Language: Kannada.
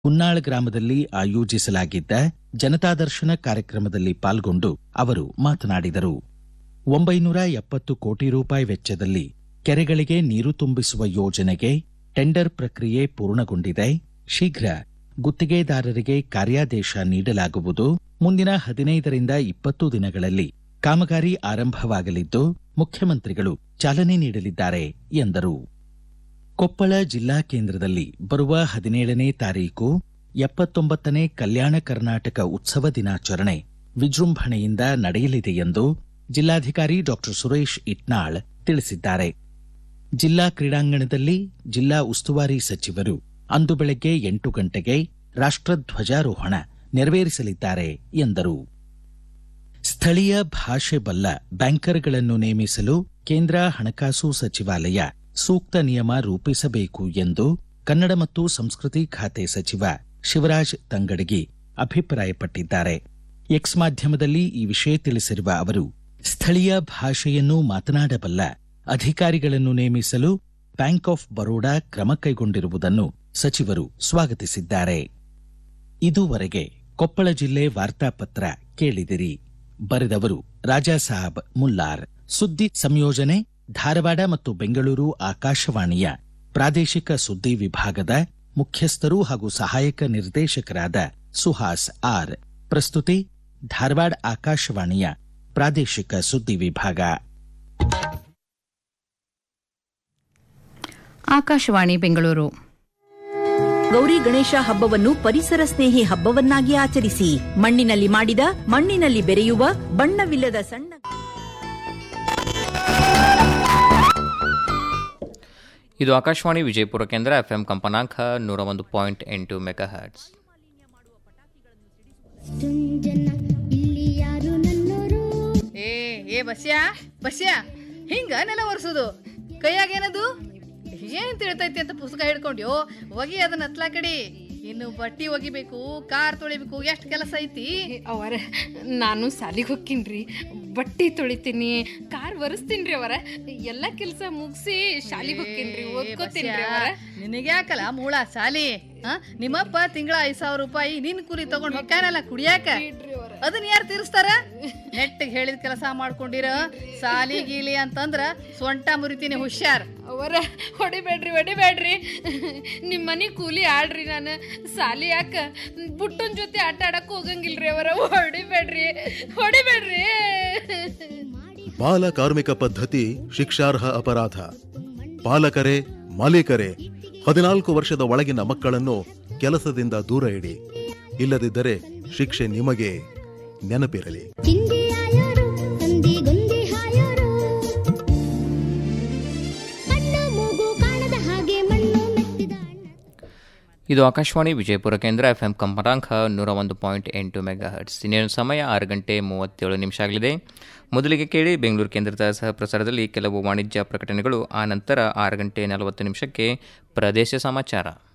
ಹುನ್ನಾಳ ಗ್ರಾಮದಲ್ಲಿ ಆಯೋಜಿಸಲಾಗಿದ್ದ ಜನತಾದರ್ಶನ ಕಾರ್ಯಕ್ರಮದಲ್ಲಿ ಪಾಲ್ಗೊಂಡು ಅವರು ಮಾತನಾಡಿದರು ಒಂಬೈನೂರ ಎಪ್ಪತ್ತು ಕೋಟಿ ರೂಪಾಯಿ ವೆಚ್ಚದಲ್ಲಿ ಕೆರೆಗಳಿಗೆ ನೀರು ತುಂಬಿಸುವ ಯೋಜನೆಗೆ ಟೆಂಡರ್ ಪ್ರಕ್ರಿಯೆ ಪೂರ್ಣಗೊಂಡಿದೆ ಶೀಘ್ರ ಗುತ್ತಿಗೆದಾರರಿಗೆ ಕಾರ್ಯಾದೇಶ ನೀಡಲಾಗುವುದು ಮುಂದಿನ ಹದಿನೈದರಿಂದ ಇಪ್ಪತ್ತು ದಿನಗಳಲ್ಲಿ ಕಾಮಗಾರಿ ಆರಂಭವಾಗಲಿದ್ದು ಮುಖ್ಯಮಂತ್ರಿಗಳು ಚಾಲನೆ ನೀಡಲಿದ್ದಾರೆ ಎಂದರು ಕೊಪ್ಪಳ ಜಿಲ್ಲಾ ಕೇಂದ್ರದಲ್ಲಿ ಬರುವ ಹದಿನೇಳನೇ ತಾರೀಕು ಎಪ್ಪತ್ತೊಂಬತ್ತನೇ ಕಲ್ಯಾಣ ಕರ್ನಾಟಕ ಉತ್ಸವ ದಿನಾಚರಣೆ ವಿಜೃಂಭಣೆಯಿಂದ ನಡೆಯಲಿದೆ ಎಂದು ಜಿಲ್ಲಾಧಿಕಾರಿ ಡಾ ಸುರೇಶ್ ಇಟ್ನಾಳ್ ತಿಳಿಸಿದ್ದಾರೆ ಜಿಲ್ಲಾ ಕ್ರೀಡಾಂಗಣದಲ್ಲಿ ಜಿಲ್ಲಾ ಉಸ್ತುವಾರಿ ಸಚಿವರು ಅಂದು ಬೆಳಗ್ಗೆ ಎಂಟು ಗಂಟೆಗೆ ರಾಷ್ಟ್ರಧ್ವಜಾರೋಹಣ ನೆರವೇರಿಸಲಿದ್ದಾರೆ ಎಂದರು ಸ್ಥಳೀಯ ಭಾಷೆ ಬಲ್ಲ ಬ್ಯಾಂಕರ್ಗಳನ್ನು ನೇಮಿಸಲು ಕೇಂದ್ರ ಹಣಕಾಸು ಸಚಿವಾಲಯ ಸೂಕ್ತ ನಿಯಮ ರೂಪಿಸಬೇಕು ಎಂದು ಕನ್ನಡ ಮತ್ತು ಸಂಸ್ಕೃತಿ ಖಾತೆ ಸಚಿವ ಶಿವರಾಜ್ ತಂಗಡಗಿ ಅಭಿಪ್ರಾಯಪಟ್ಟಿದ್ದಾರೆ ಎಕ್ಸ್ ಮಾಧ್ಯಮದಲ್ಲಿ ಈ ವಿಷಯ ತಿಳಿಸಿರುವ ಅವರು ಸ್ಥಳೀಯ ಭಾಷೆಯನ್ನು ಮಾತನಾಡಬಲ್ಲ ಅಧಿಕಾರಿಗಳನ್ನು ನೇಮಿಸಲು ಬ್ಯಾಂಕ್ ಆಫ್ ಬರೋಡಾ ಕ್ರಮ ಕೈಗೊಂಡಿರುವುದನ್ನು ಸಚಿವರು ಸ್ವಾಗತಿಸಿದ್ದಾರೆ ಇದುವರೆಗೆ ಕೊಪ್ಪಳ ಜಿಲ್ಲೆ ವಾರ್ತಾಪತ್ರ ಕೇಳಿದಿರಿ ಬರೆದವರು ರಾಜಾಸಾಬ್ ಮುಲ್ಲಾರ್ ಸುದ್ದಿ ಸಂಯೋಜನೆ ಧಾರವಾಡ ಮತ್ತು ಬೆಂಗಳೂರು ಆಕಾಶವಾಣಿಯ ಪ್ರಾದೇಶಿಕ ಸುದ್ದಿ ವಿಭಾಗದ ಮುಖ್ಯಸ್ಥರು ಹಾಗೂ ಸಹಾಯಕ ನಿರ್ದೇಶಕರಾದ ಸುಹಾಸ್ ಆರ್ ಪ್ರಸ್ತುತಿ ಧಾರವಾಡ ಆಕಾಶವಾಣಿಯ ಪ್ರಾದೇಶಿಕ ಸುದ್ದಿ ವಿಭಾಗ ಆಕಾಶವಾಣಿ ಬೆಂಗಳೂರು ಗೌರಿ ಗಣೇಶ ಹಬ್ಬವನ್ನು ಪರಿಸರ ಸ್ನೇಹಿ ಹಬ್ಬವನ್ನಾಗಿ ಆಚರಿಸಿ ಮಣ್ಣಿನಲ್ಲಿ ಮಾಡಿದ ಮಣ್ಣಿನಲ್ಲಿ ಬೆರೆಯುವ ಬಣ್ಣವಿಲ್ಲದ ಸಣ್ಣ ಇದು ಆಕಾಶವಾಣಿ ವಿಜಯಪುರ ಕೇಂದ್ರ ಎಫ್ಎಂ ಕಂಪನಾಂಕ ನೂರ ಒಂದು ಪಾಯಿಂಟ್ ಎಂಟು ಮೆಗಾ ಹರ್ಟ್ಸ್ ಏ ಏ ಬಸ್ಯಾ ಬಸ್ಯಾ ಹಿಂಗ ನೆಲ ಒರೆಸೋದು ಕೈಯಾಗ ಏನದು ಏನ್ ತಿಳ್ತೈತಿ ಅಂತ ಪುಸ್ತಕ ಹಿಡ್ಕೊಂಡ್ಯೋ ಒಗಿ ಅದನ್ನ ಹತ್ಲಾ ಕಡಿ ಇನ್ನು ಬಟ್ಟಿ ಒಗಿಬೇಕು ಕಾರ್ ತೊಳಿಬೇಕು ಎಷ್ಟು ಕೆಲಸ ಐತಿ ಅವರ ನಾನು ಸಾಲಿಗೆ ಹೋಗ್ತೀನಿ ಬಟ್ಟೆ ತೊಳಿತೀನಿ ಕಾರ್ ಒರೆಸ್ತೀನಿ ಅವರ ಎಲ್ಲ ಕೆಲಸ ಮುಗಿಸಿ ಶಾಲಿಗೆ ಹೋಗ್ತೀನಿ ಓದ್ಕೋತೀನಿ ಅವರ ನಿನಗ್ಯಾಕಲ್ಲ ಮೂಳ ಸಾಲಿ ಆ? ನಿಮ್ಮಪ್ಪ ತಿಂಗಳ ಐದ್ ಸಾವಿರ ರೂಪಾಯಿ ನಿನ್ ಕೂಲಿ ತಗೊಂಡ್ ಹೊಕ್ಕಾನಲ್ಲ ಕುಡಿಯಾಕ ಅದನ್ನ ಯಾರು ತೀರಿಸ್ತಾರ ನೆಟ್ಟಿಗೆ ಹೇಳಿದ ಕೆಲಸ ಮಾಡ್ಕೊಂಡಿರ ಸಾಲಿ ಗೀಲಿ ಅಂತಂದ್ರ ಸೊಂಟ ಮುರಿತೀನಿ ಹುಷಾರ್ ಅವರ ಹೊಡಿಬೇಡ್ರಿ ಹೊಡಿಬೇಡ್ರಿ ನಿಮ್ಮ ಮನೆ ಕೂಲಿ ಆಡ್ರಿ ನಾನು ಸಾಲಿ ಯಾಕ ಪುಟ್ಟನ್ ಜೊತೆ ಆಟ ಆಡಕ್ ಹೋಗಂಗಿಲ್ರಿ ಅವರ ಹೊಡಿಬೇಡ್ರಿ ಹೊಡಿಬೇಡ್ರಿ ಬಾಲ ಕಾರ್ಮಿಕ ಪದ್ಧತಿ ಶಿಕ್ಷಾರ್ಹ ಅಪರಾಧ ಪಾಲಕರೇ ಮಾಲೀಕರೇ ಹದಿನಾಲ್ಕು ವರ್ಷದ ಒಳಗಿನ ಮಕ್ಕಳನ್ನು ಕೆಲಸದಿಂದ ದೂರ ಇಡಿ ಇಲ್ಲದಿದ್ದರೆ ಶಿಕ್ಷೆ ನಿಮಗೆ ನೆನಪಿರಲಿ ಚಿಂದಿಯಾಯೋರು ಸಂಧಿಗೊಂದಿ ಹಾಯೋರು ಕಣ್ಣು ಮೂಗು ಕಾಣದ ಹಾಗೆ ಮಣ್ಣು ಮೆತ್ತಿದ ಅಣ್ಣ ಇದು ಆಕಾಶವಾಣಿ ವಿಜಯಪುರ ಕೇಂದ್ರ ಎಫ್ಎಂ ಕಂಪನಾಂಕ ನೂರ ಒಂದು ಪಾಯಿಂಟ್ ಎಂಟು ಮೆಗಾ ಹರ್ಟ್ಸ್ ಇನ್ನೇನು ಸಮಯ ಆರು ಗಂಟೆ ಮೂವತ್ತೇಳು ನಿಮಿಷ ಆಗಲಿದೆ ಮೊದಲಿಗೆ ಕೇಳಿ ಬೆಂಗಳೂರು ಕೇಂದ್ರದ ಸಹ ಪ್ರಸಾರದಲ್ಲಿ ಕೆಲವು ವಾಣಿಜ್ಯ ಪ್ರಕಟಣೆಗಳು ಆ ನಂತರ ಆರು ಗಂಟೆ ನಲವತ್ತು ನಿಮಿಷಕ್ಕೆ ಪ್ರದೇಶ ಸಮಾಚಾರ